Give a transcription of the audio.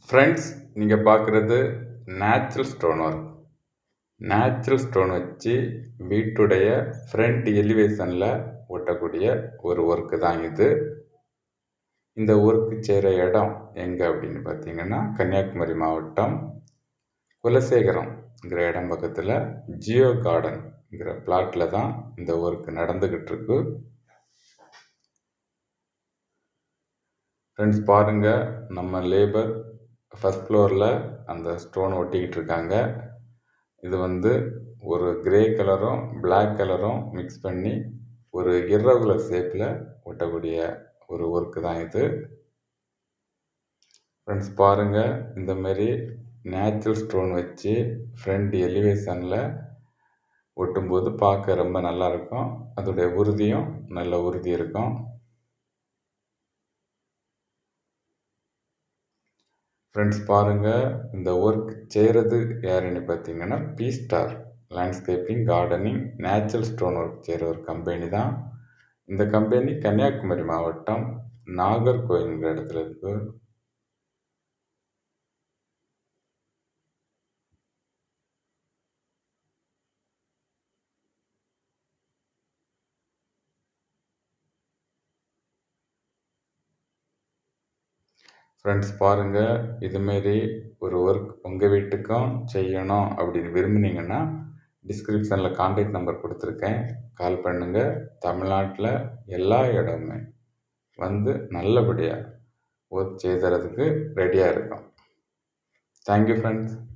friends நீங்கள் பார்க்குறது natural stone work natural stone வச்சு வீட்டுடைய ஃப்ரண்ட் எலிவேஷனில் ஒட்டக்கூடிய ஒரு ஒர்க்கு தான் இது இந்த ஒர்க்கு செய்கிற இடம் எங்கே அப்படின்னு பார்த்தீங்கன்னா கன்னியாகுமரி மாவட்டம் குலசேகரம்ங்கிற இடம் பக்கத்தில் ஜியோ கார்டன்ங்கிற பிளாட்டில் தான் இந்த ஒர்க் நடந்துக்கிட்டு இருக்கு ஃப்ரெண்ட்ஸ் பாருங்கள் நம்ம லேபர் ஃபஸ்ட் ஃப்ளோரில் அந்த ஸ்டோன் ஒட்டிக்கிட்டு இருக்காங்க இது வந்து ஒரு கிரே கலரும் Black கலரும் மிக்ஸ் பண்ணி ஒரு irregular ஷேப்பில் ஒட்டக்கூடிய ஒரு ஒர்க்கு தான் இது ஃப்ரெண்ட்ஸ் பாருங்கள் இந்த மாதிரி நேச்சுரல் ஸ்டோன் வச்சு ஃப்ரண்ட் எலிவேஷனில் ஒட்டும்போது பார்க்க ரொம்ப நல்லா இருக்கும் அதோடைய உறுதியும் நல்ல உறுதி இருக்கும் ஃப்ரெண்ட்ஸ் பாருங்கள் இந்த ஒர்க் செய்கிறது யாருன்னு பார்த்தீங்கன்னா B star landscaping gardening natural stone work செய்கிற ஒரு கம்பெனி தான் இந்த கம்பெனி கன்னியாகுமரி மாவட்டம் நாகர்கோயில்ங்கிற இடத்துல இருக்கு ஃப்ரெண்ட்ஸ் பாருங்கள் இதுமாரி ஒரு ஒர்க் உங்கள் வீட்டுக்கும் செய்யணும் அப்படின்னு விரும்புனீங்கன்னா டிஸ்கிரிப்ஷனில் கான்டாக்ட் நம்பர் கொடுத்துருக்கேன் கால் பண்ணுங்கள் தமிழ்நாட்டில் எல்லா இடமுமே வந்து நல்லபடியாக ஒர்க் செய்து தரதுக்கு ரெடியாக இருக்கோம் தேங்க்யூ ஃப்ரெண்ட்ஸ்